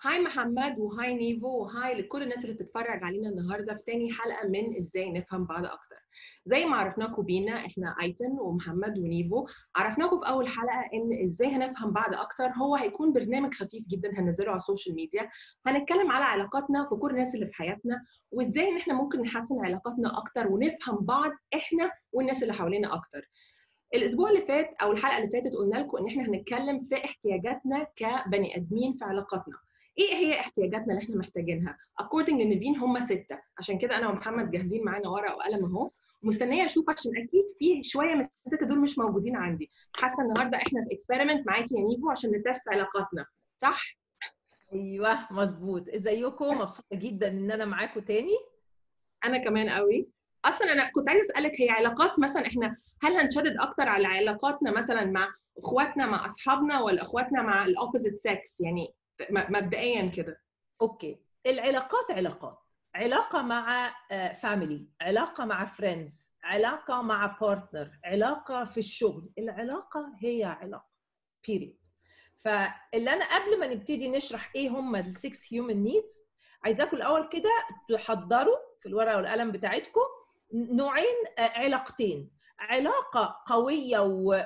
هاي محمد وهاي نيفو وهاي لكل الناس اللي بتتفرج علينا النهارده في تاني حلقه من ازاي نفهم بعض اكتر زي ما عرفناكم بينا احنا ايتن ومحمد ونيفو عرفناكم في اول حلقه ان ازاي هنفهم بعض اكتر هو هيكون برنامج خفيف جدا هننزله على السوشيال ميديا هنتكلم على علاقاتنا في كل الناس اللي في حياتنا وازاي ان احنا ممكن نحسن علاقاتنا اكتر ونفهم بعض احنا والناس اللي حوالينا اكتر الاسبوع اللي فات او الحلقه اللي فاتت قلنا لكم ان احنا هنتكلم في احتياجاتنا كبني ادمين في علاقاتنا ايه هي احتياجاتنا اللي احنا محتاجينها according لنيفين هم ستة عشان كده انا ومحمد جاهزين معانا ورقه وقلم اهو ومستنيه اشوف عشان اكيد في شويه من السته دول مش موجودين عندي حاسه النهارده احنا في اكسبيرمنت معاكي يا نيفو عشان نتست علاقاتنا صح ايوه مظبوط ازيكم مبسوطه جدا ان انا معاكم تاني انا كمان قوي اصلا انا كنت عايزه اسالك هي علاقات مثلا احنا هل هنشدد اكتر على علاقاتنا مثلا مع اخواتنا مع اصحابنا ولا اخواتنا مع الاوبوزيت سكس يعني مبدئيا كده اوكي العلاقات علاقات علاقة مع فاميلي علاقة مع فريندز علاقة مع بارتنر علاقة في الشغل العلاقة هي علاقة بيريد فاللي أنا قبل ما نبتدي نشرح إيه هم السكس هيومن نيدز عايزاكم الأول كده تحضروا في الورقة والقلم بتاعتكم نوعين علاقتين علاقة قوية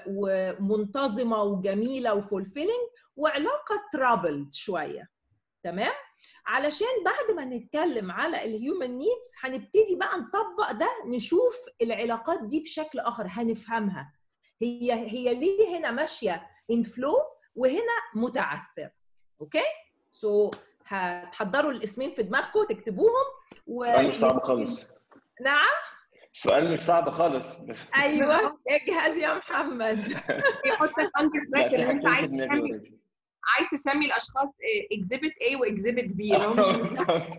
ومنتظمة وجميلة وفولفيلينج وعلاقة ترابلد شوية تمام؟ علشان بعد ما نتكلم على الهيومن نيدز هنبتدي بقى نطبق ده نشوف العلاقات دي بشكل اخر هنفهمها هي هي ليه هنا ماشيه ان فلو وهنا متعثر اوكي سو so, هتحضروا الاسمين في دماغكم تكتبوهم و... سؤال مش صعب خالص نعم سؤال مش صعب خالص ايوه اجهز يا محمد حط الانكر براكت انت عايز عايز تسمي الاشخاص اكزيبت A واكزيبت B لو مش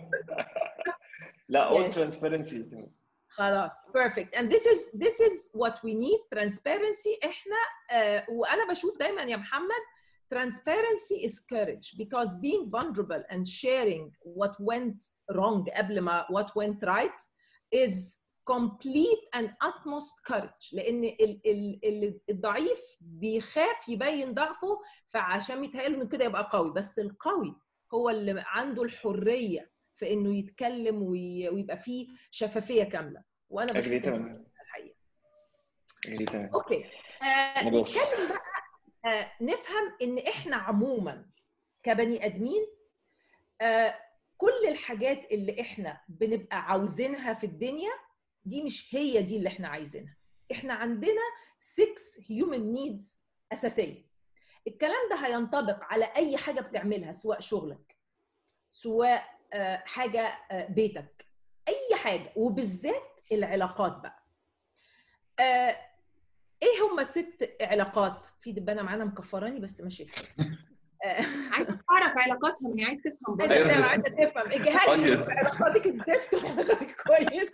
لا all transparency خلاص perfect and this is this is what we need transparency احنا uh, وانا بشوف دايما يا محمد transparency is courage because being vulnerable and sharing what went wrong قبل ما what went right is complete and utmost courage لان ال ال ال الضعيف بيخاف يبين ضعفه فعشان يتهيأله انه كده يبقى قوي بس القوي هو اللي عنده الحريه في انه يتكلم وي... ويبقى فيه شفافيه كامله وانا بشوف الحقيقه اوكي آه نتكلم بقى آه نفهم ان احنا عموما كبني ادمين آه كل الحاجات اللي احنا بنبقى عاوزينها في الدنيا دي مش هي دي اللي احنا عايزينها احنا عندنا 6 هيومن نيدز اساسيه الكلام ده هينطبق على اي حاجه بتعملها سواء شغلك سواء حاجه بيتك اي حاجه وبالذات العلاقات بقى ايه هم الست علاقات في دبانه معانا مكفراني بس ماشي الحال عايز تعرف علاقاتها ما هي عايز تفهم برضه عايزه تفهم اجهزي علاقاتك الزفت وعلاقاتك كويس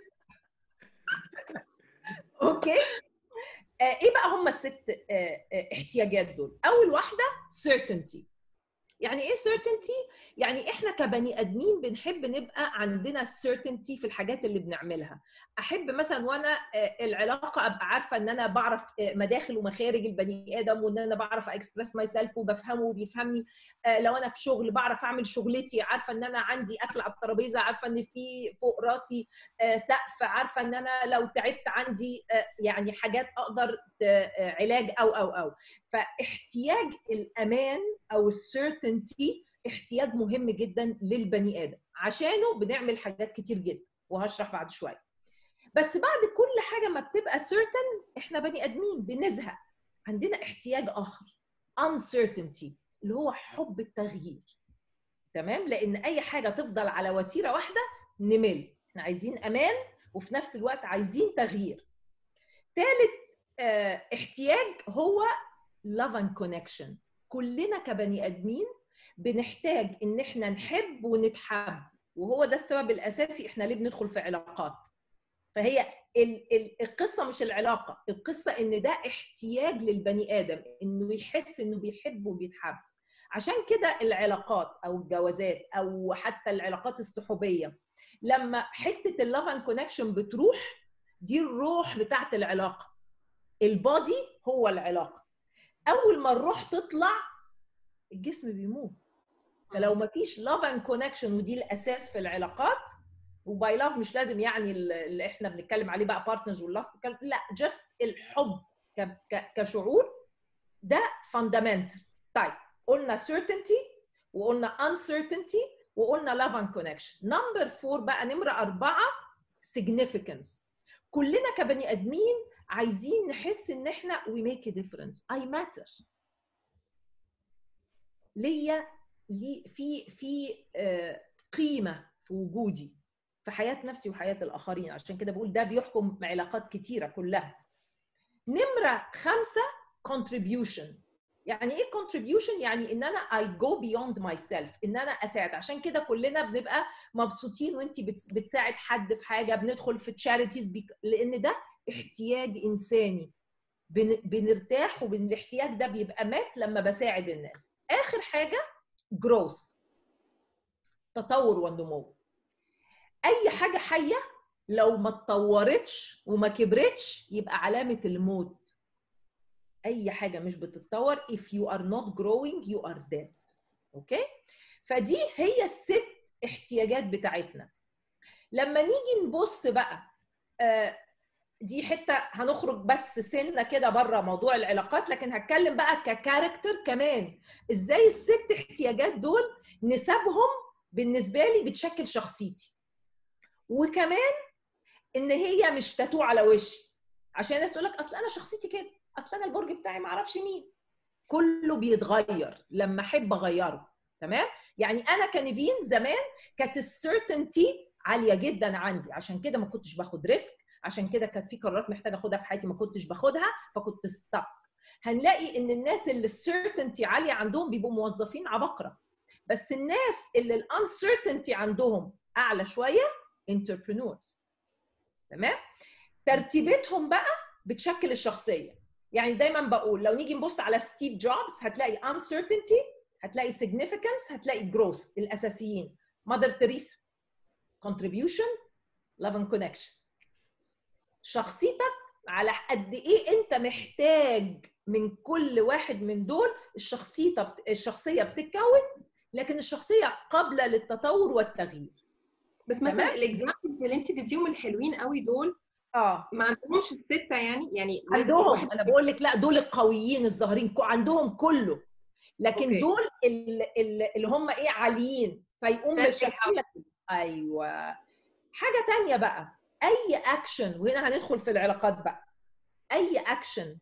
اوكي ايه بقى هم الست احتياجات دول اول واحده certainty يعني ايه certainty يعني احنا كبني ادمين بنحب نبقى عندنا certainty في الحاجات اللي بنعملها احب مثلا وانا العلاقه ابقى عارفه ان انا بعرف مداخل ومخارج البني ادم وان انا بعرف اكسبرس ماي سيلف وبفهمه وبيفهمني لو انا في شغل بعرف اعمل شغلتي عارفه ان انا عندي اكل على الترابيزه عارفه ان في فوق راسي سقف عارفه ان انا لو تعبت عندي يعني حاجات اقدر علاج او او او فاحتياج الامان او السيرتينتي احتياج مهم جدا للبني ادم عشانه بنعمل حاجات كتير جدا وهشرح بعد شويه بس بعد كل حاجه ما بتبقى certain احنا بني ادمين بنزهق عندنا احتياج اخر uncertainty اللي هو حب التغيير تمام لان اي حاجه تفضل على وتيره واحده نمل احنا عايزين امان وفي نفس الوقت عايزين تغيير ثالث اه احتياج هو love and connection كلنا كبني ادمين بنحتاج ان احنا نحب ونتحب وهو ده السبب الاساسي احنا ليه بندخل في علاقات فهي القصه مش العلاقه القصه ان ده احتياج للبني ادم انه يحس انه بيحب وبيتحب عشان كده العلاقات او الجوازات او حتى العلاقات الصحوبيه لما حته اللوف اند كونكشن بتروح دي الروح بتاعت العلاقه البادي هو العلاقه اول ما الروح تطلع الجسم بيموت فلو ما فيش لاف اند كونكشن ودي الاساس في العلاقات وباي لاف مش لازم يعني اللي احنا بنتكلم عليه بقى بارتنرز واللاست لا جاست الحب ك- ك- كشعور ده فاندامنتال طيب قلنا certainty وقلنا uncertainty وقلنا love and connection نمبر فور بقى نمرة أربعة significance كلنا كبني آدمين عايزين نحس إن إحنا we make a difference I matter ليا لي في في آه، قيمة في وجودي في حياة نفسي وحياة الآخرين عشان كده بقول ده بيحكم علاقات كتيرة كلها نمرة خمسة contribution يعني ايه contribution يعني ان انا I go beyond myself ان انا اساعد عشان كده كلنا بنبقى مبسوطين وانت بتس- بتساعد حد في حاجه بندخل في تشاريتيز لان ده احتياج انساني بن- بنرتاح والاحتياج ده بيبقى مات لما بساعد الناس اخر حاجه growth تطور والنمو اي حاجه حيه لو ما اتطورتش وما كبرتش يبقى علامه الموت اي حاجه مش بتتطور if you are not growing you are dead اوكي فدي هي الست احتياجات بتاعتنا لما نيجي نبص بقى آه، دي حته هنخرج بس سنه كده بره موضوع العلاقات لكن هتكلم بقى ككاركتر كمان ازاي الست احتياجات دول نسبهم بالنسبه لي بتشكل شخصيتي وكمان ان هي مش تاتو على وشي عشان الناس تقول لك اصل انا شخصيتي كده اصل انا البرج بتاعي ما اعرفش مين كله بيتغير لما احب اغيره تمام يعني انا كنيفين زمان كانت السيرتينتي عاليه جدا عندي عشان كده ما كنتش باخد ريسك عشان كده كانت في قرارات محتاجه اخدها في حياتي ما كنتش باخدها فكنت ستك هنلاقي ان الناس اللي السيرتينتي عاليه عندهم بيبقوا موظفين عبقره بس الناس اللي الانسرتينتي عندهم اعلى شويه انتربرينورز تمام ترتيبتهم بقى بتشكل الشخصيه يعني دايما بقول لو نيجي نبص على ستيف جوبز هتلاقي uncertainty هتلاقي significance هتلاقي growth الاساسيين مادر تريسا contribution love and connection شخصيتك على قد ايه انت محتاج من كل واحد من دول الشخصيه الشخصيه بتتكون لكن الشخصيه قابله للتطور والتغيير بس مثلا تمام. الاكزامبلز اللي انت اديتيهم الحلوين قوي دول اه ما عندهمش السته يعني يعني لازم عندهم واحد- انا بقول لك لا دول القويين الظاهرين كو- عندهم كله لكن أوكي. دول ال- ال- اللي هم ايه عاليين فيقوم ده مشكل لك ايوه حاجه تانية بقى اي اكشن وهنا هندخل في العلاقات بقى اي اكشن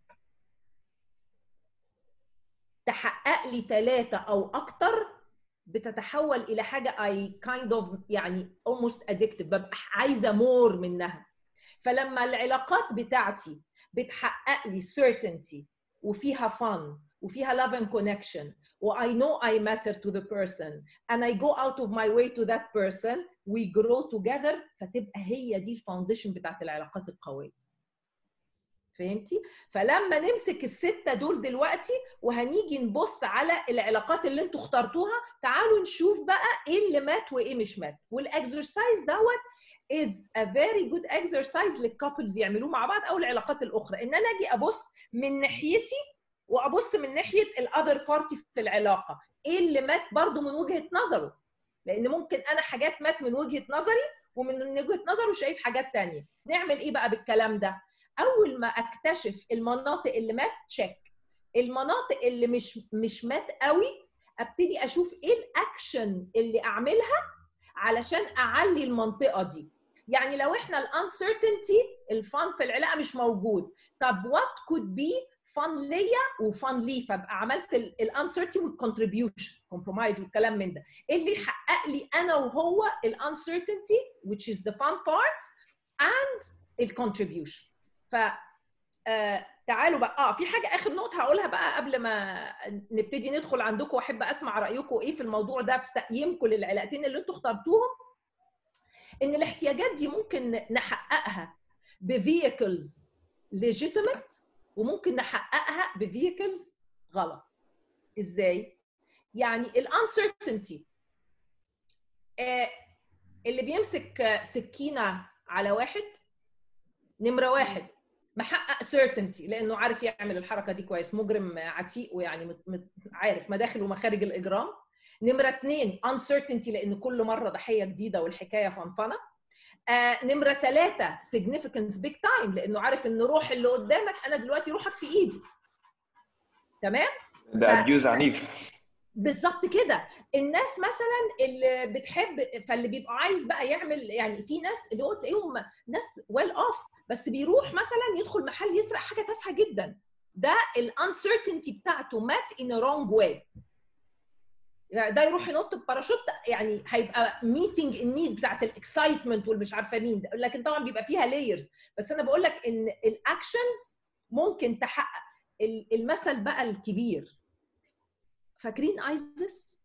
تحقق لي ثلاثه او اكتر بتتحول الى حاجه اي كايند اوف يعني almost addictive ببقى عايزه مور منها فلما العلاقات بتاعتي بتحقق لي certainty وفيها fun وفيها love and connection و I know I matter to the person and I go out of my way to that person we grow together فتبقى هي دي الفاونديشن بتاعت العلاقات القوية فهمتي؟ فلما نمسك الستة دول دلوقتي وهنيجي نبص على العلاقات اللي انتوا اخترتوها تعالوا نشوف بقى ايه اللي مات وايه مش مات والاكسرسايز دوت is a very good exercise للكابلز يعملوه مع بعض او العلاقات الاخرى ان انا اجي ابص من ناحيتي وابص من ناحيه الاذر بارتي في العلاقه ايه اللي مات برضو من وجهه نظره لان ممكن انا حاجات مات من وجهه نظري ومن وجهه نظره شايف حاجات تانية نعمل ايه بقى بالكلام ده اول ما اكتشف المناطق اللي مات تشيك المناطق اللي مش مش مات قوي ابتدي اشوف ايه الاكشن اللي اعملها علشان اعلي المنطقه دي يعني لو احنا الانسرتينتي الفان في العلاقه مش موجود طب وات كود بي فان ليا وفان ليه فابقى عملت الانسرتي والكونتريبيوشن كومبرومايز والكلام من ده إيه اللي يحقق لي انا وهو الانسرتينتي which is the fun part and الكونتريبيوشن ف آه تعالوا بقى اه في حاجه اخر نقطه هقولها بقى قبل ما نبتدي ندخل عندكم واحب اسمع رايكم ايه في الموضوع ده في تقييمكم للعلاقتين اللي انتوا اخترتوهم ان الاحتياجات دي ممكن نحققها بفيكلز legitimate وممكن نحققها بفيكلز غلط ازاي يعني الانسرتينتي آه اللي بيمسك سكينه على واحد نمره واحد محقق certainty لانه عارف يعمل الحركه دي كويس مجرم عتيق ويعني مت... مت... عارف مداخل ومخارج الاجرام نمره اثنين uncertainty لان كل مره ضحيه جديده والحكايه فنفنه آه نمره ثلاثه significance big time لانه عارف ان روح اللي قدامك انا دلوقتي روحك في ايدي تمام ده ف- ابيوز عنيف بالظبط كده الناس مثلا اللي بتحب فاللي بيبقى عايز بقى يعمل يعني في ناس اللي هو تلاقيهم ناس ويل اوف بس بيروح مثلا يدخل محل يسرق حاجه تافهه جدا ده الانسرتينتي بتاعته مات ان رونج واي ده يروح ينط بباراشوت يعني هيبقى ميتنج النيد بتاعت الاكسايتمنت والمش عارفه مين ده لكن طبعا بيبقى فيها لايرز بس انا بقول لك ان الاكشنز ممكن تحقق ال- المثل بقى الكبير فاكرين ايزس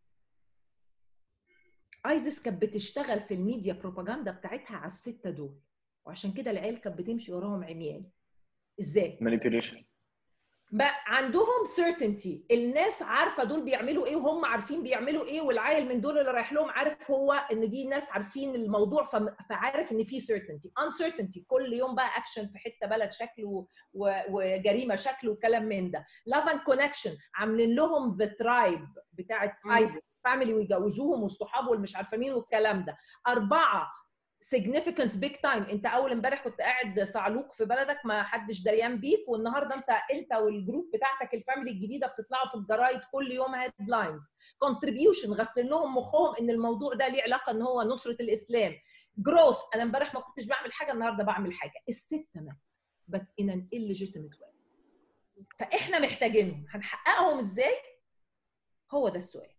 ايزس كانت بتشتغل في الميديا بروباجندا بتاعتها على السته دول وعشان كده العيال كانت بتمشي وراهم عميان ازاي مانيبيوليشن بقى عندهم certainty الناس عارفه دول بيعملوا ايه وهم عارفين بيعملوا ايه والعيل من دول اللي رايح لهم عارف هو ان دي ناس عارفين الموضوع فم- فعارف ان في certainty uncertainty كل يوم بقى اكشن في حته بلد شكل و- و- وجريمه شكل وكلام من ده love and connection عاملين لهم the tribe بتاعت مم. ايزكس فاميلي ويجوزوهم والصحاب والمش عارفه مين والكلام ده اربعه significance big time انت اول امبارح كنت قاعد صعلوك في بلدك ما حدش دريان بيك والنهارده انت انت والجروب بتاعتك الفاميلي الجديده بتطلعوا في الجرايد كل يوم هيدلاينز contribution غسل لهم مخهم ان الموضوع ده ليه علاقه ان هو نصره الاسلام جروث انا امبارح ما كنتش بعمل حاجه النهارده بعمل حاجه السته مات but in an illegitimate way فاحنا محتاجينهم هنحققهم ازاي هو ده السؤال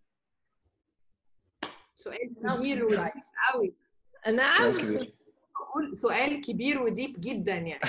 سؤال نعم. كبير وديب قوي نعم سؤال كبير بقول سؤال كبير وديب جدا يعني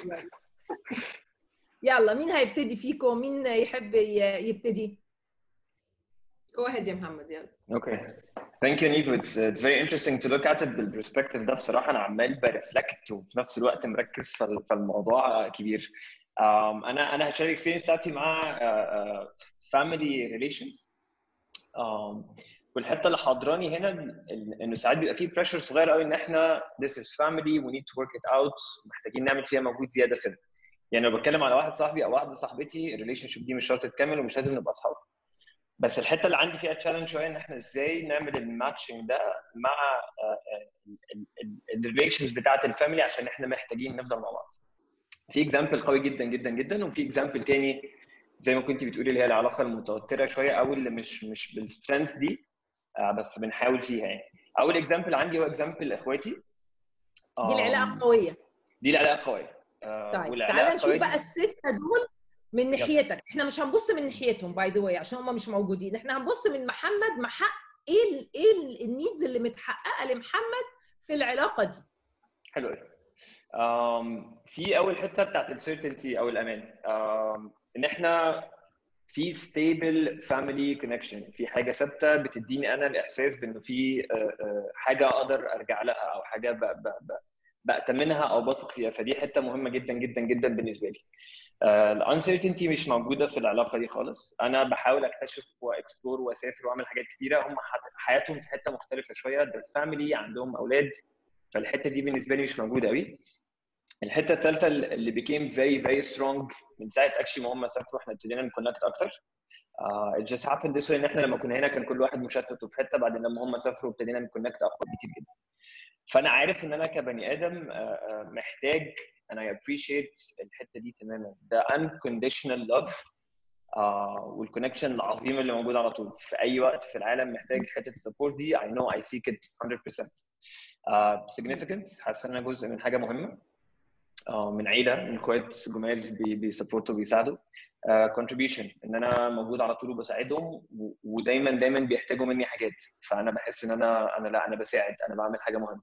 يلا مين هيبتدي فيكم مين يحب ي- يبتدي go ahead يا محمد يلا اوكي ثانك يو نيفو اتس اتس فيري انترستنج تو لوك ات بالبرسبكتيف ده بصراحه انا عمال برفلكت وفي نفس الوقت مركز في ال- في الموضوع كبير um, انا انا هشارك الاكسبيرينس بتاعتي مع فاميلي ريليشنز والحته اللي حاضراني هنا ال- انه ساعات بيبقى فيه بريشر صغير قوي ان احنا this is family we need to work it out محتاجين نعمل فيها مجهود زياده سنه يعني لو بتكلم على واحد صاحبي او واحده صاحبتي الريليشن شيب دي مش شرط تكمل ومش لازم نبقى اصحاب بس الحته اللي عندي فيها تشالنج شويه ان احنا ازاي نعمل الماتشنج ده مع الريليشنز بتاعت الفاميلي عشان احنا محتاجين نفضل مع بعض. في اكزامبل قوي جدا جدا جدا وفي اكزامبل تاني زي ما كنت بتقولي اللي هي العلاقه المتوتره شويه او اللي مش مش بالسترينث دي آه، بس بنحاول فيها يعني. اول اكزامبل عندي هو اكزامبل اخواتي دي العلاقه آم، قويه دي العلاقه قويه آه، طيب والعلاقة تعالى نشوف القوية بقى دي- السته دول من ناحيتك احنا مش هنبص من ناحيتهم باي ذا واي عشان هم مش موجودين احنا هنبص من محمد محقق ايه ال ايه ال- النيدز اللي متحققه لمحمد في العلاقه دي حلو قوي um, في اول حته بتاعت السيرتينتي او الامان um, ان احنا في ستيبل فاميلي كونكشن في حاجه ثابته بتديني انا الاحساس بانه في آه، آه، حاجه اقدر ارجع لها او حاجه ب- ب- ب- بأتمنها او بثق فيها فدي حته مهمه جدا جدا جدا بالنسبه لي الانسرتينتي مش موجوده في العلاقه دي خالص انا بحاول اكتشف واكسبلور واسافر واعمل حاجات كتيره هم ح- حياتهم في حته مختلفه شويه ده فاميلي عندهم اولاد فالحته دي بالنسبه لي مش موجوده قوي الحته الثالثه اللي became very very strong من ساعه اكشلي ما هم سافروا احنا ابتدينا نكونكت اكتر uh, it just happened this way ان احنا لما كنا هنا كان كل واحد مشتت وفي حته بعدين لما هم سافروا ابتدينا نكونكت اقوى كتير جدا فانا عارف ان انا كبني ادم uh, uh, محتاج and I appreciate الحته دي تماما ده unconditional love uh, والكونكشن العظيم اللي موجود على طول في اي وقت في العالم محتاج حته السبورت دي I know I seek it 100% uh, significance حاسس ان انا جزء من حاجه مهمه آه، من عيله من اخوات جمال بي- بيسبورتوا وبيساعدوا كونتريبيوشن ان انا موجود على طول وبساعدهم و- ودايما دايما بيحتاجوا مني حاجات فانا بحس ان انا انا لا انا بساعد انا بعمل حاجه مهمه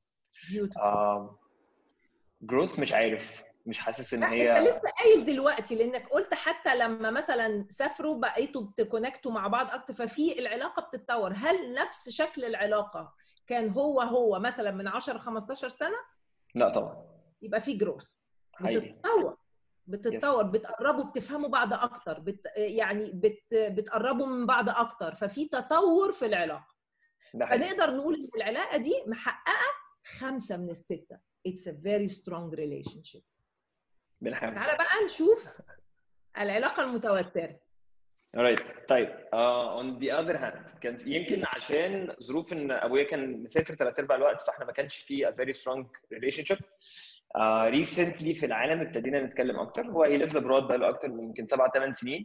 جروث مش عارف مش حاسس ان لا هي انت لسه قايل دلوقتي لانك قلت حتى لما مثلا سافروا بقيتوا بتكونكتوا مع بعض اكتر ففي العلاقه بتتطور هل نفس شكل العلاقه كان هو هو مثلا من 10 15 سنه لا طبعا يبقى في جروث حقيقي بتتطور بتتطور بتقربوا بتفهموا بعض اكتر بت يعني بت بتقربوا من بعض اكتر ففي تطور في العلاقه ده حقيقي فنقدر نقول ان العلاقه دي محققه خمسه من السته It's a very strong relationship بنحاول تعالى بقى نشوف العلاقه المتوتره alright طيب uh, on the other hand كان يمكن عشان ظروف ان ابويا كان مسافر ثلاث ارباع الوقت فاحنا ما كانش في a very strong relationship uh, recently في العالم ابتدينا نتكلم اكتر هو he lives abroad بقاله اكتر من يمكن سبع ثمان سنين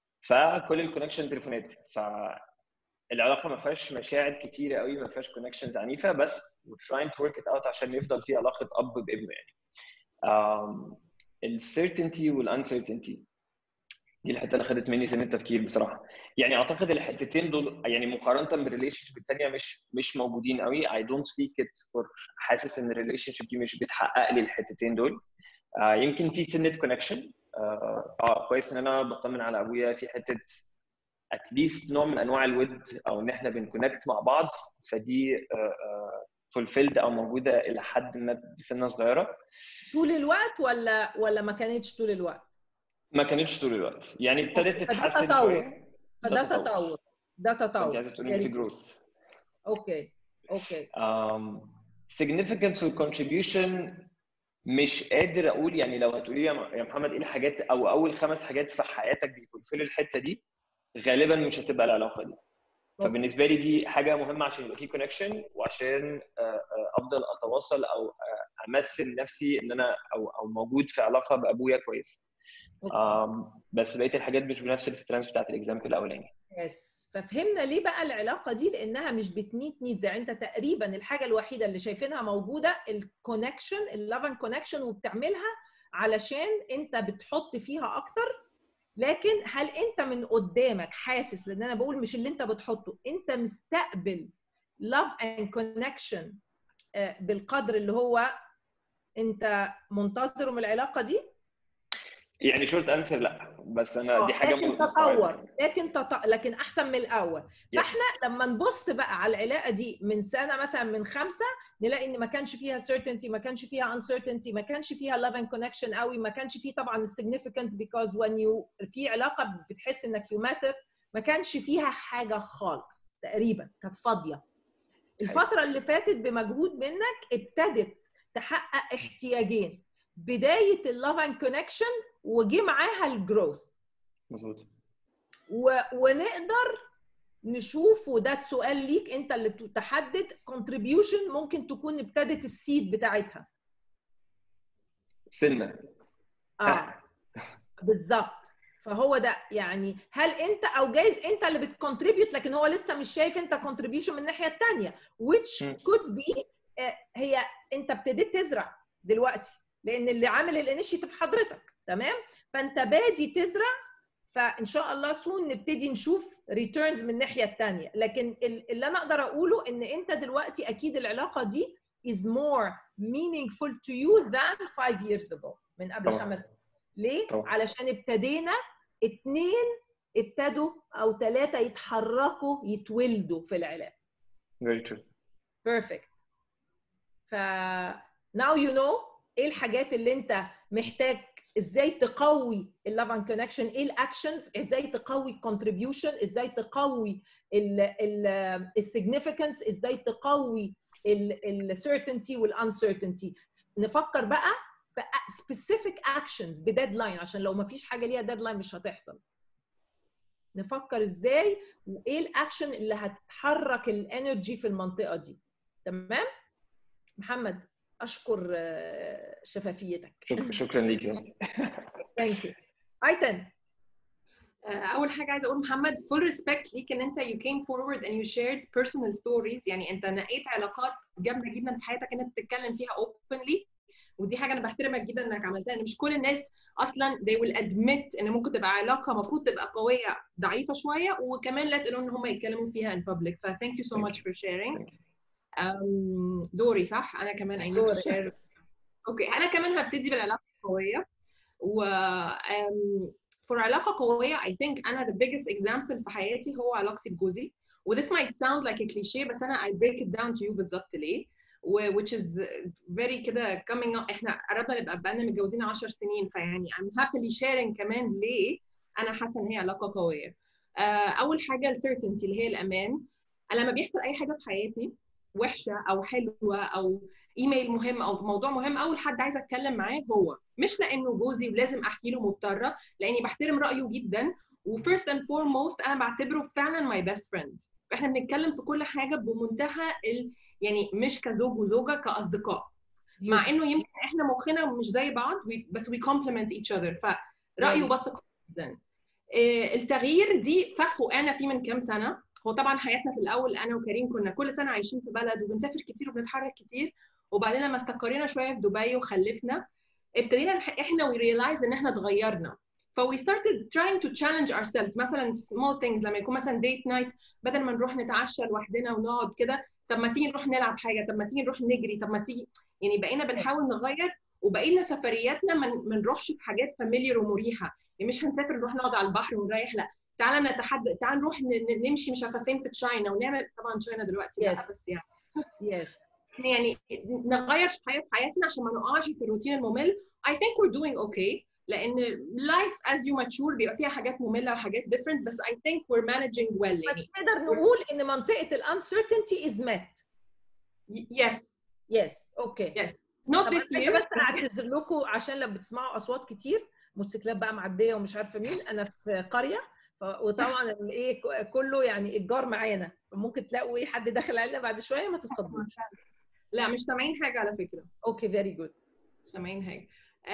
فكل الكونكشن تليفونات فالعلاقه ما فيهاش مشاعر كتيره قوي ما فيهاش كونكشنز عنيفه بس we're trying to work it out عشان يفضل في علاقه اب بابنه يعني um, السيرتينتي والانسرتينتي دي الحته اللي خدت مني سن التفكير بصراحه يعني اعتقد الحتتين دول يعني مقارنه بالريليشن شيب الثانيه مش مش موجودين قوي I don't seek it for حاسس ان الريليشن شيب دي مش بتحقق لي الحتتين دول آه يمكن في سنه كونكشن آه, اه كويس ان انا بطمن على ابويا في حته اتليست نوع من انواع الود او ان احنا بنكونكت مع بعض فدي فولفيلد او موجوده الى حد ما بسنه صغيره طول الوقت ولا ولا ما كانتش طول الوقت؟ ما كانتش طول الوقت يعني ابتدت فده تتحسن تطور. شويه فده ده تطور. تطور ده انت تطور عايزه تقولي في يعني- جروث اوكي اوكي um, significance والcontribution مش قادر اقول يعني لو هتقولي يا م- يا محمد ايه الحاجات او اول خمس حاجات في حياتك بيفولفلوا الحته دي غالبا مش هتبقى العلاقه دي فبالنسبه لي دي حاجه مهمه عشان يبقى في كونكشن وعشان آه، آه، افضل اتواصل او آه، امثل نفسي ان انا او او موجود في علاقه بابويا كويس um, بس بقيه الحاجات مش بنفس السترانس بتاعت الاكزامبل الاولاني يس ففهمنا ليه بقى العلاقه دي لانها مش بتميت نيدز يعني انت تقريبا الحاجه الوحيده اللي شايفينها موجوده الكونكشن اللافن كونكشن وبتعملها علشان انت بتحط فيها اكتر لكن هل انت من قدامك حاسس لان انا بقول مش اللي انت بتحطه انت مستقبل love and connection آه، بالقدر اللي هو انت منتظره من العلاقه دي يعني شورت انسر لا بس انا دي آه، حاجه لكن مستوعبة. تطور لكن تط... لكن احسن من الاول Yes. فاحنا لما نبص بقى على العلاقه دي من سنه مثلا من خمسه نلاقي ان ما كانش فيها certainty ما كانش فيها uncertainty ما كانش فيها love and connection قوي ما كانش فيه طبعا significance because when you في علاقه بتحس انك you matter ما كانش فيها حاجه خالص تقريبا كانت فاضيه الفتره اللي فاتت بمجهود منك ابتدت تحقق احتياجين بدايه اللوف اند كونكشن وجي معاها الجروث مظبوط و... ونقدر نشوف وده السؤال ليك انت اللي تحدد contribution ممكن تكون ابتدت السيد بتاعتها سنه اه بالظبط فهو ده يعني هل انت او جايز انت اللي بتكونتريبيوت لكن هو لسه مش شايف انت contribution من الناحيه الثانيه which م. could be آه، هي انت ابتديت تزرع دلوقتي لان اللي عامل الانيشيتيف حضرتك تمام فانت بادي تزرع فان شاء الله سون نبتدي نشوف ريتيرنز من الناحيه الثانيه لكن ال- اللي انا اقدر اقوله ان انت دلوقتي اكيد العلاقه دي is more meaningful to you than five years ago من قبل طبعاً. خمس سنين ليه؟ طبعاً. علشان ابتدينا اتنين ابتدوا او ثلاثه يتحركوا يتولدوا في العلاقه very true بيرفكت ف now you know ايه الحاجات اللي انت محتاج ازاي تقوي اللوف اند كونكشن ايه الاكشنز ازاي تقوي الكونتريبيوشن ازاي تقوي السيجنيفيكانس ازاي تقوي السيرتينتي والانسرتينتي نفكر بقى في سبيسيفيك اكشنز بديدلاين عشان لو ما فيش حاجه ليها ديدلاين مش هتحصل نفكر ازاي وايه الاكشن اللي هتحرك الانرجي في المنطقه دي تمام محمد اشكر آه، شفافيتك شكرا شكرا ليك يا ثانك يو ايتن اول حاجه عايزه اقول محمد full respect ليك ان انت you came forward and you shared personal stories يعني انت نقيت علاقات جامده جدا في حياتك انك تتكلم فيها openly ودي حاجه انا بحترمك جدا انك عملتها ان مش كل الناس اصلا they will admit ان ممكن تبقى علاقه المفروض تبقى قويه ضعيفه شويه وكمان لا تقولوا ان هم يتكلموا فيها in public ف thank you so Thank much you. for sharing Thank you. um, دوري صح انا كمان I need دوري. to share اوكي انا كمان هبتدي بالعلاقه القويه و um, for علاقه قويه I think انا the biggest example في حياتي هو علاقتي بجوزي و this might sound like a cliché بس انا I break it down to you بالظبط ليه و which is very كده coming up احنا قربنا نبقى بقالنا متجوزين 10 سنين فيعني I'm happily sharing كمان ليه انا حاسه ان هي علاقه قويه آه، اول حاجه السيرتينتي اللي هي الامان انا لما بيحصل اي حاجه في حياتي وحشه او حلوه او ايميل مهم او موضوع مهم اول حد عايزه اتكلم معاه هو مش لانه جوزي ولازم احكي له مضطره لاني بحترم رايه جدا وفيرست اند فورموست انا بعتبره فعلا ماي بيست فريند احنا بنتكلم في كل حاجه بمنتهى ال... يعني مش كزوج وزوجه كاصدقاء مع انه يمكن احنا مخنا مش زي بعض we- بس وي كومبلمنت ايتش اذر فرايه Right. بثق فيه جدا آه، التغيير دي فخ وقعنا فيه من كام سنه هو طبعا حياتنا في الاول انا وكريم كنا كل سنه عايشين في بلد وبنسافر كتير وبنتحرك كتير وبعدين لما استقرينا شويه في دبي وخلفنا ابتدينا نح- احنا وي ريلايز ان احنا اتغيرنا ف we started trying to challenge ourselves مثلا small things لما يكون مثلا date night بدل ما نروح نتعشى لوحدنا ونقعد كده طب ما تيجي نروح نلعب حاجه طب ما تيجي نروح نجري طب ما تيجي يعني بقينا بنحاول نغير وبقينا سفرياتنا ما ما نروحش في حاجات فاميليار ومريحه يعني مش هنسافر نروح نقعد على البحر ونريح لا تعالى نتحدى تعالى نروح ن- ن- نمشي مش عارفه فين في تشاينا ونعمل طبعا تشاينا دلوقتي لا Yes. بس يعني يس يعني نغير شويه في حياتنا عشان ما نقعش في الروتين الممل I think we're doing okay لان life as you mature بيبقى فيها حاجات ممله وحاجات different بس I think we're managing well بس يعني نقدر نقول ان منطقه الانسرتينتي از مات yes يس اوكي Yes. not طب this أنا year بس اعتذر لكم عشان لو بتسمعوا اصوات كتير موتوسيكلات بقى معديه ومش عارفه مين انا في قريه ف... وطبعا الايه ك- كله يعني الجار معانا فممكن تلاقوا ايه حد داخل علينا بعد شويه ما تتخضوش لا مش سامعين حاجه على فكره اوكي فيري جود مش سامعين حاجه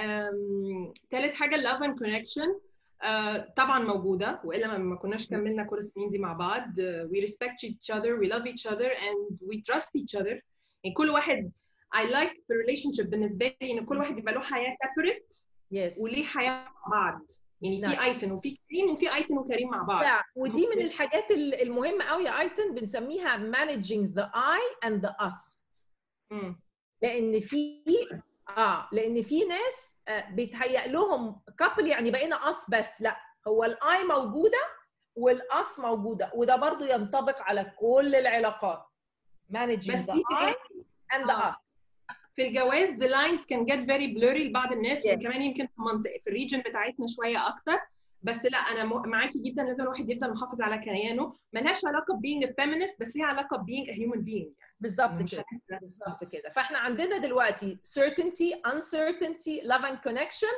أم، تالت حاجه love and connection آه، طبعا موجوده والا ما- ما كناش كملنا كل السنين دي مع بعض آه، we respect each other we love each other and we trust each other يعني كل واحد I like the relationship بالنسبه لي ان كل واحد يبقى له حياه separate يس وليه حياه مع بعض يعني Nice. في ايتن وفي كريم وفي ايتن وكريم مع بعض لا ودي من الحاجات ال- المهمه قوي يا ايتن بنسميها managing the I and the us مم. لان في اه لان في ناس آه، بيتهيأ لهم كابل يعني بقينا اس بس لا هو الاي موجوده والاس موجوده وده برضو ينطبق على كل العلاقات managing بس the في I and the آه. us في الجواز the lines can get very blurry لبعض الناس Yes. وكمان يمكن في منطقه في الريجن بتاعتنا شويه اكتر بس لا انا م- معاكي جدا لازم الواحد يفضل محافظ على كيانه ملهاش علاقه ب being a feminist بس ليها علاقه ب being a human being يعني بالظبط مش كده هنسى. بالظبط كده فاحنا عندنا دلوقتي certainty uncertainty love and connection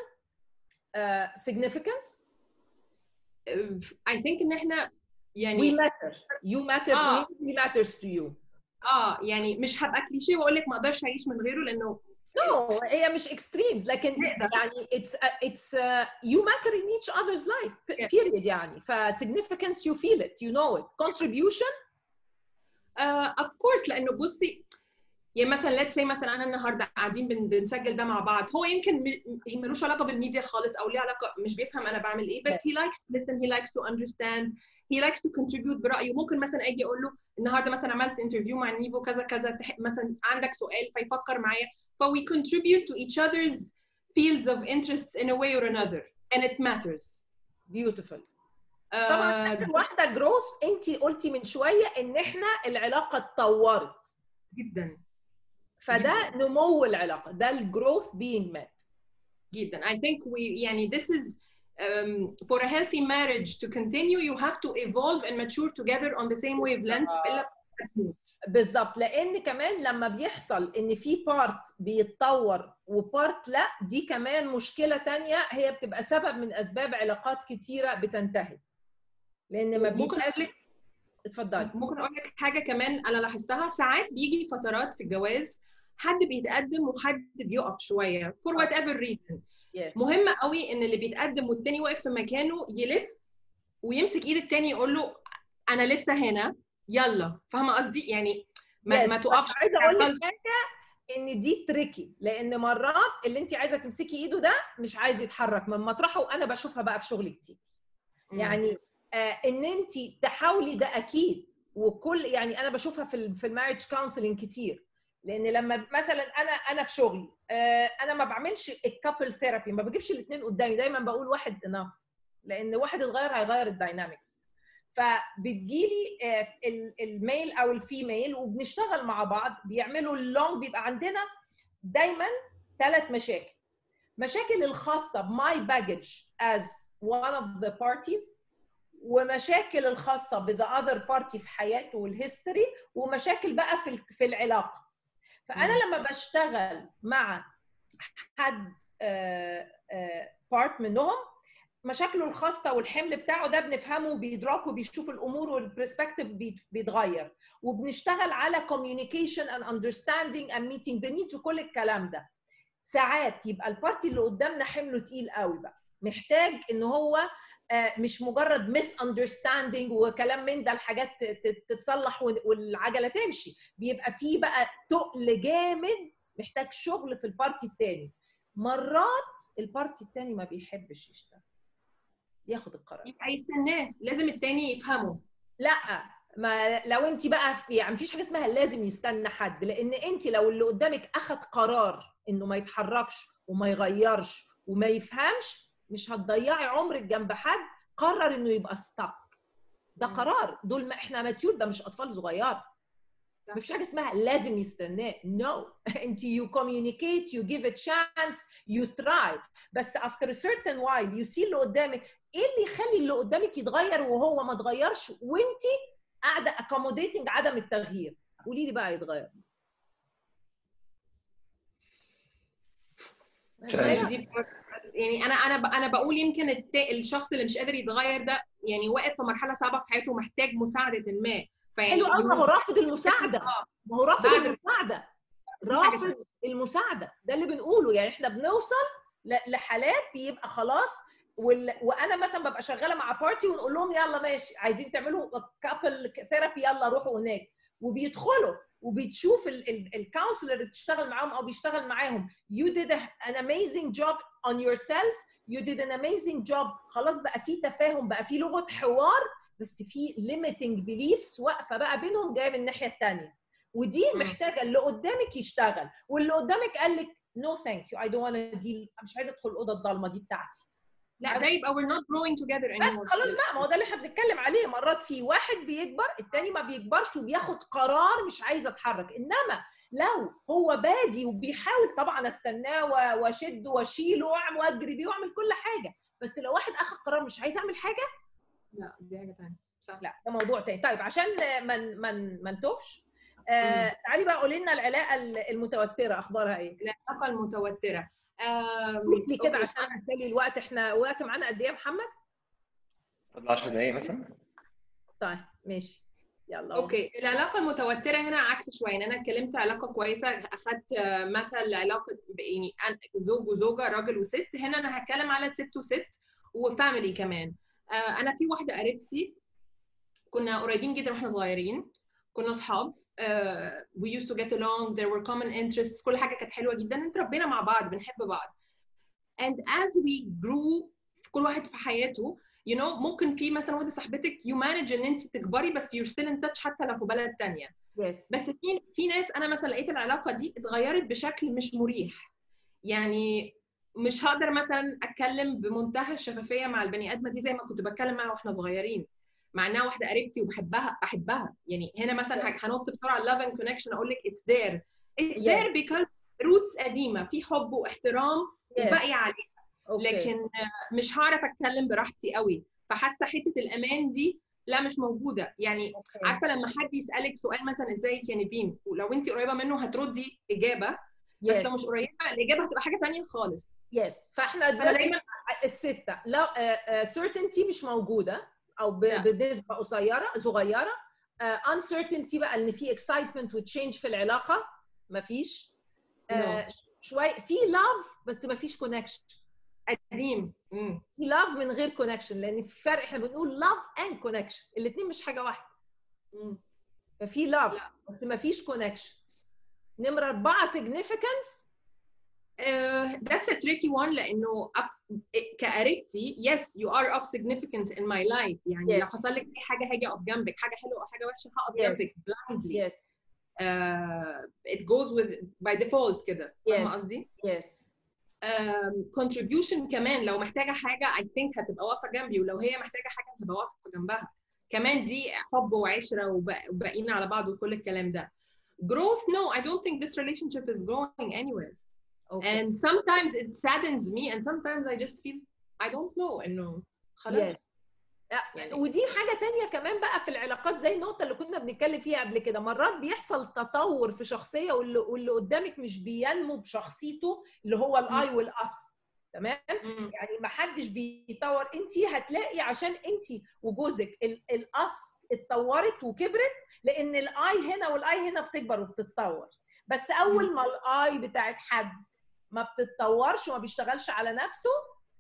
uh, significance I think ان احنا we يعني matter you matter آه. to me he matters to you اه يعني مش هبقى كليشيه واقول لك ما اقدرش اعيش من غيره لانه No, هي مش extremes لكن نقدر. يعني it's uh, it's uh, you matter in each other's life Yeah. period يعني ف significance you feel it you know it contribution اوف كورس لانه بصي يعني مثلا let's say مثلا انا النهارده قاعدين بن بنسجل ده مع بعض هو يمكن م- هي ملوش علاقه بالميديا خالص او ليه علاقه مش بيفهم انا بعمل ايه بس he likes to listen he likes to understand he likes to contribute برايه ممكن مثلا اجي اقول له النهارده مثلا عملت انترفيو مع نيفو كذا كذا تح- مثلا عندك سؤال فيفكر معايا ف we contribute to each other's fields of interest in a way or another and it matters beautiful آه، طبعا آخر واحده جروث انت قلتي من شويه ان احنا العلاقه اتطورت جدا فده نمو العلاقه ده الجروث being met جدا I think we يعني this is um, for a healthy marriage to continue you have to evolve and mature together on the same wavelength آه. الا هتموت بالظبط لان كمان لما بيحصل ان في بارت بيتطور وبارت لا دي كمان مشكله تانية هي بتبقى سبب من اسباب علاقات كتيره بتنتهي لان ما ممكن بيبقاش اقول لك اتفضلي ممكن اقول لك حاجه كمان انا لاحظتها ساعات بيجي فترات في الجواز حد بيتقدم وحد بيقف شويه for whatever reason يس مهم قوي ان اللي بيتقدم والتاني واقف في مكانه يلف ويمسك ايد التاني يقول له انا لسه هنا يلا فاهمه قصدي يعني ما, Yes. ما تقفش عايزه اقول لك حاجه ان دي تريكي لان مرات اللي انت عايزه تمسكي ايده ده مش عايز يتحرك من مطرحه وانا بشوفها بقى في شغلي كتير يعني آه ان انت تحاولي ده اكيد وكل يعني انا بشوفها في ال في الماريج كونسلنج كتير لان لما مثلا انا انا في شغلي آه انا ما بعملش الكابل ثيرابي ما بجيبش الاثنين قدامي دايما بقول واحد انف لان واحد اتغير هيغير الداينامكس فبتجيلي آه، ال- الميل او الفيميل وبنشتغل مع بعض بيعملوا اللونج بيبقى عندنا دايما ثلاث مشاكل مشاكل الخاصه بماي باجج as one of the parties ومشاكل الخاصه بذا اذر بارتي في حياته والهيستوري ومشاكل بقى في ال- في العلاقه فانا لما بشتغل مع حد بارت منهم مشاكله الخاصه والحمل بتاعه ده بنفهمه وبيدرك وبيشوف الامور والبرسبكتيف بيتغير وبنشتغل على communication and understanding and meeting the needs وكل الكلام ده ساعات يبقى البارتي اللي قدامنا حمله تقيل قوي بقى محتاج ان هو مش مجرد ميس اندرستاندينج وكلام من ده الحاجات تتصلح والعجله تمشي بيبقى فيه بقى تقل جامد محتاج شغل في البارتي الثاني مرات البارتي الثاني ما بيحبش يشتغل بياخد القرار يبقى يستناه لازم التاني يفهمه لا ما لو انت بقى يعني مفيش حاجه اسمها لازم يستنى حد لان انت لو اللي قدامك اخذ قرار انه ما يتحركش وما يغيرش وما يفهمش مش هتضيعي عمرك جنب حد قرر انه يبقى ستاك ده قرار دول ما احنا ماتيور ده مش اطفال صغيره مفيش حاجه اسمها لازم يستناه نو no. انت يو كوميونيكيت يو جيف ا تشانس يو تراي بس افتر certain while يو سي اللي قدامك ايه اللي يخلي اللي قدامك يتغير وهو ما اتغيرش وانت قاعده accommodating عدم التغيير قولي لي بقى يتغير يعني انا انا انا بقول يمكن الت... الشخص اللي مش قادر يتغير ده يعني واقف في مرحله صعبه في حياته ومحتاج مساعده ما فيعني حلو قوي ما هو رافض المساعده ما هو رافض المساعده رافض المساعده ده اللي بنقوله يعني احنا بنوصل لحالات بيبقى خلاص وال... وانا مثلا ببقى شغاله مع بارتي ونقول لهم يلا ماشي عايزين تعملوا كابل ثيرابي يلا روحوا هناك وبيدخلوا وبتشوف الكونسلر اللي بتشتغل معاهم او بيشتغل معاهم you did an amazing job on yourself you did an amazing job خلاص بقى في تفاهم بقى في لغه حوار بس في limiting beliefs واقفه بقى بينهم جايه من الناحيه الثانيه ودي محتاجه اللي قدامك يشتغل واللي قدامك قال لك نو ثانك يو اي دونت وانا دي مش عايزه ادخل الاوضه الضلمه دي بتاعتي لا ده يبقى we're not growing together anymore بس خلاص بقى ما هو ده اللي احنا بنتكلم عليه مرات في واحد بيكبر التاني ما بيكبرش وبياخد قرار مش عايز اتحرك انما لو هو بادي وبيحاول طبعا استناه واشده واشيله واجري بيه واعمل كل حاجه بس لو واحد اخذ قرار مش عايز اعمل حاجه لا دي حاجه ثانيه صح لا ده موضوع تاني طيب عشان ما ما ما نتوهش آه تعالي بقى قولي لنا العلاقه المتوتره اخبارها ايه؟ العلاقه المتوتره قولي لي كده عشان نسالي الوقت احنا وقت معانا قد ايه يا محمد؟ فاضل 10 دقايق مثلا طيب ماشي يلا اوكي العلاقه المتوتره هنا عكس شويه يعني انا اتكلمت علاقه كويسه اخذت مثل علاقه يعني زوج وزوجه راجل وست هنا انا هتكلم على ست وست وفاميلي كمان انا في واحده قريبتي كنا قريبين جدا واحنا صغيرين كنا اصحاب uh, we used to get along there were common interests كل حاجه كانت حلوه جدا اتربينا مع بعض بنحب بعض and as we grew كل واحد في حياته you know ممكن في مثلا واحده صاحبتك you manage ان انت تكبري بس you're still in touch حتى لو في بلد ثانيه yes. بس في في ناس انا مثلا لقيت العلاقه دي اتغيرت بشكل مش مريح يعني مش هقدر مثلا اتكلم بمنتهى الشفافيه مع البني ادمه دي زي ما كنت بتكلم معاها واحنا صغيرين مع انها واحده قريبتي وبحبها بحبها يعني هنا مثلا هنط بسرعه love and connection اقول لك it's there it's Yes. there because roots قديمه في حب واحترام Yes. وباقي عليه أوكي. لكن مش هعرف اتكلم براحتي قوي فحاسه حته الامان دي لا مش موجوده يعني أوكي. عارفه لما حد يسالك سؤال مثلا ازيك يا نيفين ولو انت قريبه منه هتردي اجابه بس Yes. لو مش قريبه الاجابه هتبقى حاجه ثانيه خالص يس فاحنا فانا دلوقتي دايما السته لو certainty مش موجوده او ب- لا. بنسبه قصيره صغيره آه، uncertainty بقى ان في excitement وتشينج في العلاقه مفيش آه، شويه في love بس مفيش كونكشن قديم مم. في love من غير كونكشن لان في فرق احنا بنقول love and connection الاثنين مش حاجه واحده مم. ففي love لا. بس مفيش كونكشن نمره اربعه significance Uh, that's a tricky one لانه أف- كقريبتي yes you are of significance in my life يعني Yes. لو حصل لك اي حاجه هاجي اقف جنبك حاجه حلوه او حاجه وحشه هقف Yes. جنبك blindly yes uh, it goes with by default كده فاهمه Yes. قصدي؟ yes um, contribution كمان لو محتاجه حاجه I think هتبقى واقفه جنبي ولو هي محتاجه حاجه هتبقى واقفه جنبها كمان دي حب وعشره وب- وباقيين على بعض وكل الكلام ده growth no I don't think this relationship is going anywhere okay and sometimes it saddens me and sometimes I just feel I don't know انه خلاص Yes. يعني ودي حاجه تانية كمان بقى في العلاقات زي النقطه اللي كنا بنتكلم فيها قبل كده مرات بيحصل تطور في شخصيه واللي, واللي قدامك مش بينمو بشخصيته اللي هو الاي والاس تمام مم. يعني ما حدش بيطور انت هتلاقي عشان انت وجوزك ال- الاصل اتطورت وكبرت لان الاي هنا والاي هنا بتكبر وبتتطور بس اول ما الاي بتاعت حد ما بتتطورش وما بيشتغلش على نفسه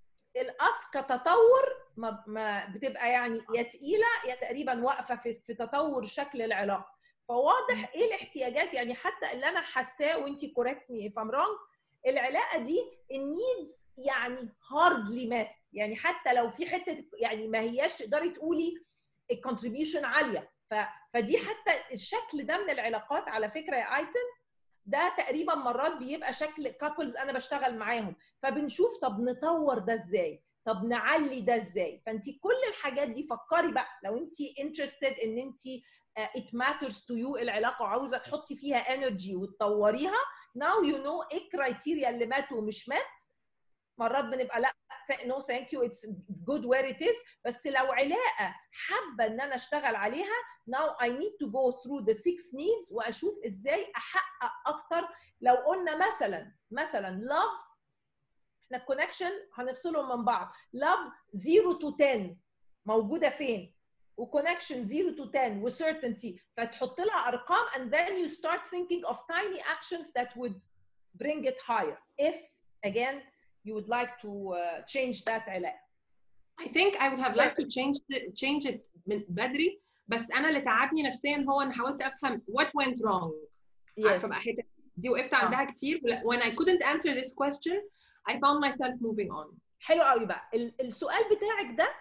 الاس كتطور ما, ما بتبقى يعني يا تقيله يا تقريبا واقفه في, في تطور شكل العلاقه فواضح ايه الاحتياجات يعني حتى اللي انا حاساه وانت كوركتني اف ام رونج العلاقه دي النيدز يعني هاردلي مات يعني حتى لو في حته يعني ما هياش تقدري تقولي الكونتريبيوشن عاليه ف... فدي حتى الشكل ده من العلاقات على فكره يا ايتن ده تقريبا مرات بيبقى شكل كابلز انا بشتغل معاهم فبنشوف طب نطور ده ازاي طب نعلي ده ازاي فانت كل الحاجات دي فكري بقى لو انت انترستد ان انت ات ماترز تو يو العلاقه وعاوزه تحطي فيها انرجي وتطوريها ناو يو نو ايه الكرايتيريا اللي مات ومش مات مرات بنبقى لا نو ثانك يو اتس جود وير ات از بس لو علاقه حابه ان انا اشتغل عليها now I need to go through the six needs واشوف ازاي احقق اكتر لو قلنا مثلا مثلا love احنا الكونكشن هنفصلهم من بعض love 0 to 10 موجوده فين وكونكشن 0 to 10 وcertainty فتحط لها ارقام and then you start thinking of tiny actions that would bring it higher if again you would like to uh, change that علاقه I think I would have liked to change it, change it من بدري بس انا اللي تعبني نفسيا هو ان حاولت افهم what went wrong عارفه بقى حته دي وقفت عندها كتير when I couldn't answer this question I found myself moving on حلو قوي بقى ال- السؤال بتاعك ده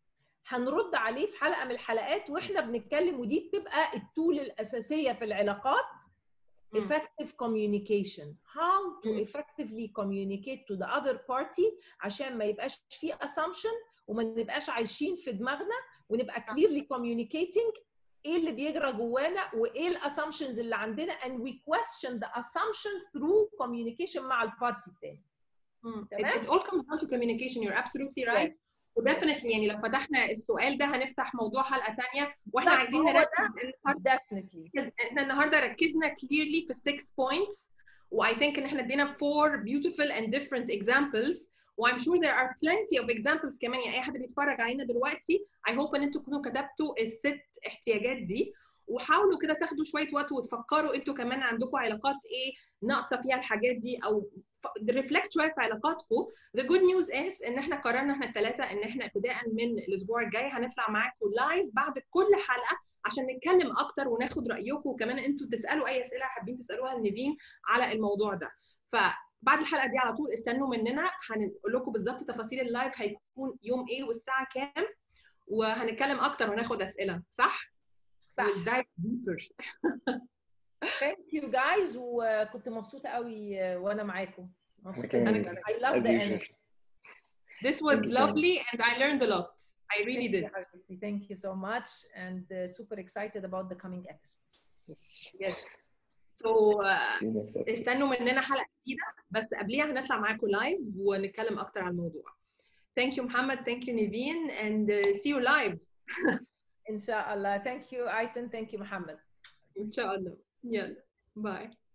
هنرد عليه في حلقه من الحلقات واحنا بنتكلم ودي بتبقى التول الاساسيه في العلاقات مم. effective communication how to مم. effectively communicate to the other party عشان ما يبقاش في assumption وما نبقاش عايشين في دماغنا ونبقى clearly communicating ايه اللي بيجرى جوانا وايه الاسامبشنز اللي عندنا and we question the assumption through communication مع البارتي التاني It, تمام؟ it all comes down to communication you're absolutely right وديفنتلي يعني لو فتحنا السؤال ده هنفتح موضوع حلقه ثانيه واحنا لا، عايزين هو ده. نركز النهارده definitely احنا النهارده ركزنا clearly في 6 points و I think ان احنا ادينا four beautiful and different examples و I'm sure there are plenty of examples كمان يعني اي حد بيتفرج علينا دلوقتي I hope ان انتوا تكونوا كتبتوا الست احتياجات دي وحاولوا كده تاخدوا شويه وقت وتفكروا انتوا كمان عندكم علاقات ايه ناقصه فيها الحاجات دي او ريفلكت شويه في علاقاتكم the good news is ان احنا قررنا احنا الثلاثه ان احنا ابتداء من الاسبوع الجاي هنطلع معاكم لايف بعد كل حلقه عشان نتكلم اكتر وناخد رايكم وكمان انتوا تسالوا اي اسئله حابين تسالوها لنيفين على الموضوع ده فبعد الحلقه دي على طول استنوا مننا هنقول لكم بالظبط تفاصيل اللايف هيكون يوم ايه والساعه كام وهنتكلم اكتر وناخد اسئله صح؟ صح We'll dive deeper. ثانك يو جايز وكنت مبسوطه قوي وانا معاكم مبسوطه كمان. جدا I love as the usual. energy This was Thank you so much. lovely and I learned a lot. I really Thank did. you, حبيبتي. Thank you so much and uh, super excited about the coming episodes. Yes. Yes. So uh, See you next episode. استنوا مننا حلقه جديده بس قبليها هنطلع معاكم لايف ونتكلم اكتر عن الموضوع. Thank you Muhammad, thank you Niveen and uh, see you live ان شاء الله. Thank you Aitan, thank you Muhammad. ان شاء الله. يلا باي.